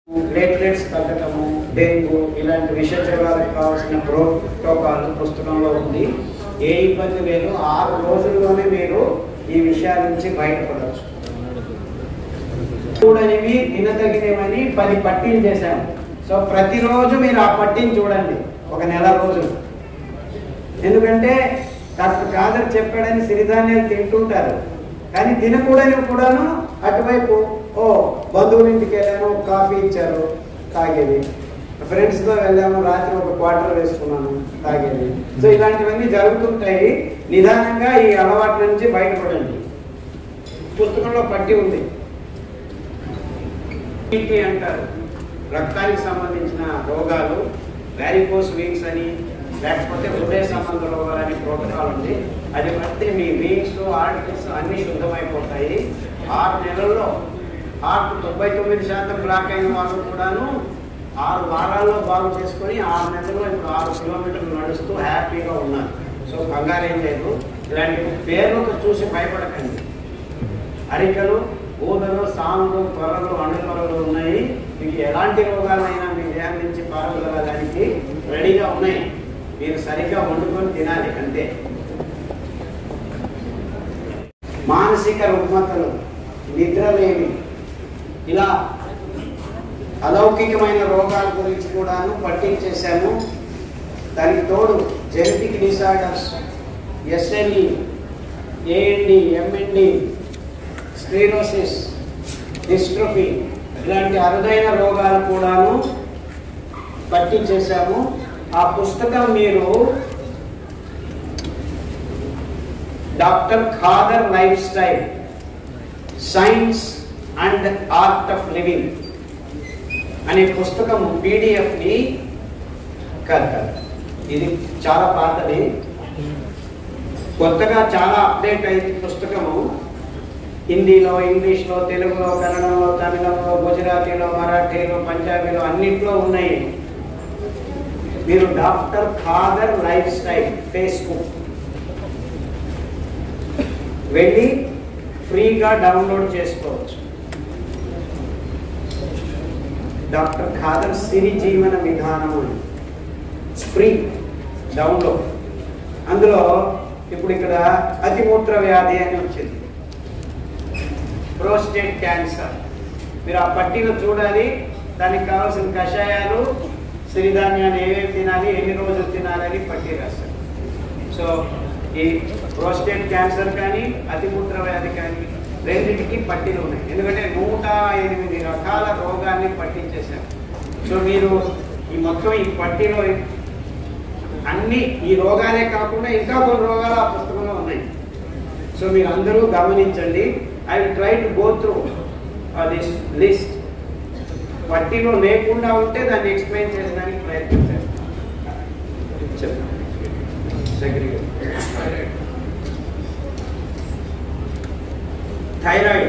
Platelets తగ్గటము dengue ఇలాంటి విష జ్వరాలకు కావాల్సిన ప్రోటోకాల్ పుస్తకంలో ఉంది ఏ ఇబ్బంది లేదు ఆరు రోజుల్లోనే మీరు ఈ విషయాల నుంచి బయటపడవచ్చు చూడనివి తినదగినవని పది పట్టీలు చేశాము సో ప్రతిరోజు మీరు ఆ పట్టీని చూడండి ఒక నెల రోజులు ఎందుకంటే డాక్టర్ కాదర్ చెప్పాడని సిరిధాన్యాలు తింటుంటారు కానీ తినకూడని కూడాను అటువైపు ఓ బంధువుల ఇంటికి వెళ్ళాను కాఫీ ఇచ్చారు తాగేది ఫ్రెండ్స్తో వెళ్ళాము రాత్రి ఒక క్వార్టర్ వేసుకున్నాను తాగేది సో ఇలాంటివన్నీ జరుగుతుంటాయి నిదానంగా ఈ అలవాట్ల నుంచి బయటపడండి పుస్తకంలో పట్టి ఉంది టీటీ అంటారు రక్తానికి సంబంధించిన రోగాలు వ్యారికోస్ వీక్స్ అని లేకపోతే హృదయ సంబంధ రోగాలు అని ప్రోటోకాల్ ఉంది అది పడితే మీ వీక్స్ ఆర్టికల్స్ అన్నీ శుద్ధమైపోతాయి ఆరు నెలల్లో హార్ట్ తొంభై తొమ్మిది శాతం బ్లాక్ అయిన వాళ్ళు కూడాను ఆరు వారాల్లో బాగు చేసుకొని ఆరు నెలల్లో ఇప్పుడు ఆరు కిలోమీటర్లు నడుస్తూ హ్యాపీగా ఉన్నారు సో కంగారు ఏం లేదు ఇలాంటి పేర్లకు చూసి భయపడకండి అరికలు ఊదలు సాములు త్వరలు అణుత్వరలు ఉన్నాయి మీకు ఎలాంటి రోగాలైనా మీ దేహం నుంచి పారగలడానికి రెడీగా ఉన్నాయి మీరు సరిగ్గా వండుకొని తినాలి అంతే మానసిక రుగ్మతలు నిద్రలేమి ఇలా అలౌకికమైన రోగాల గురించి కూడాను పట్టించేశాము దానికి తోడు genetic disorders SLE AND MND sclerosis dystrophy ఇలాంటి అరుదైన రోగాలు కూడాను పట్టించేశాము ఆ పుస్తకం మీరు doctor Khader lifestyle science and art of living అనే పుస్తకం పీడిఎఫ్ని కాదు ఇది చాలా పాతది కొత్తగా చాలా అప్డేట్ అయింది పుస్తకము హిందీలో ఇంగ్లీష్లో తెలుగులో కన్నడంలో తమిళంలో గుజరాతీలో మరాఠీలో పంజాబీలో అన్నింటిలో ఉన్నాయి మీరు doctor Khader lifestyle Facebook వెళ్ళి ఫ్రీగా డౌన్లోడ్ చేసుకోవచ్చు డాక్టర్ ఖాదర్ సిరి జీవన విధానం అని ఫ్రీ డౌన్లోడ్ అందులో ఇప్పుడు ఇక్కడ అతిమూత్ర వ్యాధి అని వచ్చింది ప్రోస్టేట్ క్యాన్సర్ మీరు ఆ పట్టీలో చూడాలి దానికి కావాల్సిన కషాయాలు సిరిధాన్యాన్ని ఏమేమి తినాలి ఎన్ని రోజులు తినాలని పట్టి రాస్తారు సో ఈ ప్రోస్టేట్ క్యాన్సర్ కానీ అతిమూత్ర వ్యాధి కానీ రెండింటికి పట్టీలు ఉన్నాయి ఎందుకంటే నూట ఎనిమిది రకాల రోగాన్ని పట్టించేశారు సో మీరు ఈ మొత్తం ఈ పట్టీలో అన్ని ఈ రోగాలే కాకుండా ఇంకా కొన్ని రోగాలు ఆ పుస్తకంలో ఉన్నాయి సో మీరు అందరూ గమనించండి I will try to go through this list పట్టీలో లేకుండా ఉంటే దాన్ని ఎక్స్ప్లెయిన్ చేయడానికి ప్రయత్నం చేస్తాను చెప్పండి థైరాయిడ్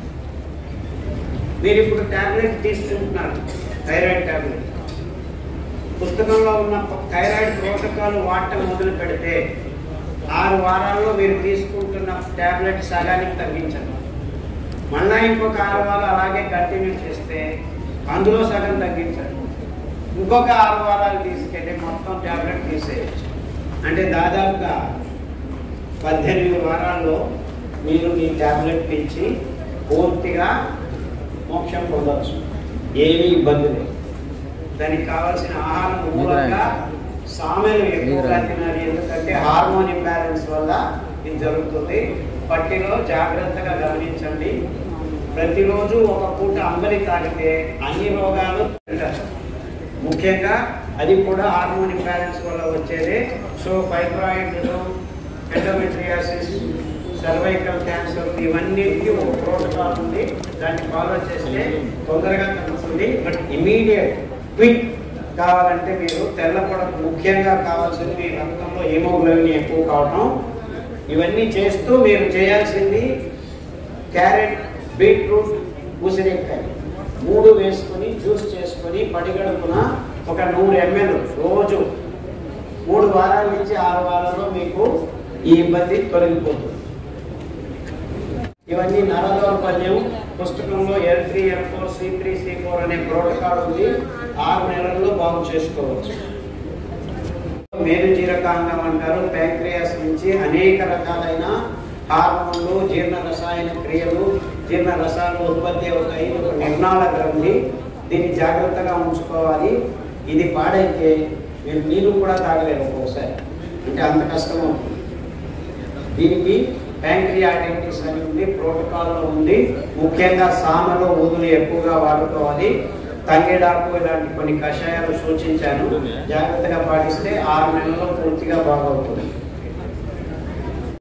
మీరు ఇప్పుడు టాబ్లెట్ తీసుకుంటున్నారు థైరాయిడ్ టాబ్లెట్ పుస్తకంలో ఉన్న థైరాయిడ్ ప్రోటోకాల్ వాడటం మొదలు పెడితే ఆరు వారాల్లో మీరు తీసుకుంటున్న టాబ్లెట్ సగానికి తగ్గించండి మళ్ళా ఇంకొక ఆరు వారాలు అలాగే కంటిన్యూ చేస్తే అందులో సగం తగ్గించండి ఇంకొక ఆరు వారాలు తీసుకెళ్ళి మొత్తం టాబ్లెట్ తీసేయచ్చు అంటే దాదాపుగా పద్దెనిమిది వారాల్లో మీరు మీ టాబ్లెట్ ఇచ్చి పూర్తిగా మోక్షం పొందవచ్చు ఏమీ ఇబ్బంది లేదు దానికి కావాల్సిన ఆహారం మూలంగా సామెలు ఎక్కువగా తినాలి ఎందుకంటే హార్మోన్ ఇంబ్యాలెన్స్ వల్ల ఇది జరుగుతుంది పట్టిలో జాగ్రత్తగా గమనించండి ప్రతిరోజు ఒక పూట అంబలి తాగితే అన్ని రోగాలు తింటారు. ముఖ్యంగా అది కూడా హార్మోన్ ఇంబ్యాలెన్స్ వల్ల వచ్చేది సో ఫైబ్రాయిడ్లు ఎండోమెట్రియాసిస్ సర్వైకల్ క్యాన్సర్ ఇవన్నిటికీ ఒక ప్రోటోకాల్ ఉంది దాన్ని ఫాలో చేస్తే తొందరగా తగ్గుతుంది బట్ ఇమీడియట్ క్విక్ కావాలంటే మీరు తెల్లపొడకు ముఖ్యంగా కావాల్సింది మీ రక్తంలో హీమోగ్లోబిన్ ఎక్కువ కావటం ఇవన్నీ చేస్తూ మీరు చేయాల్సింది క్యారెట్ బీట్రూట్ ఉసిరికాయ మూడు వేసుకొని జ్యూస్ చేసుకొని పడిగడుపున ఒక నూరు ఎంఎల్ రోజు మూడు వారాల నుంచి ఆరు వారాల్లో మీకు ఈ ఇబ్బంది తొలగిపోతుంది ఇవన్నీ నరదౌర్బల్యం పుస్తకంలో L three L four C three C four అనే ప్రోటోకాల్ ఉంది ఆరు నెలల్లో బాగు చేసుకోవచ్చు మేలుజీరకాంగం అంటారు ప్యాంక్రియాస్ నుంచి అనేక రకాలైన హార్మోన్లు జీర్ణ రసాయన క్రియలు జీర్ణ రసాలు ఉత్పత్తి అవుతాయి ఇది ఒక నిర్నాళ గ్రంథి దీన్ని జాగ్రత్తగా ఉంచుకోవాలి ఇది పాడైతే మీరు నీళ్ళు కూడా తాగలేరు ఒక్కొక్కసారి అంటే అంత కష్టం అవుతుంది దీనికి ప్యాంక్రియాటైటిస్ అని ఉంది ప్రోటోకాల్లో ఉంది ముఖ్యంగా సామలో ఊదులు ఎక్కువగా వాడుకోవాలి తంగేడాకు ఇలాంటి కొన్ని కషాయాలు సూచించాను జాగ్రత్తగా పాటిస్తే ఆరు నెలల్లో పూర్తిగా బాగవుతుంది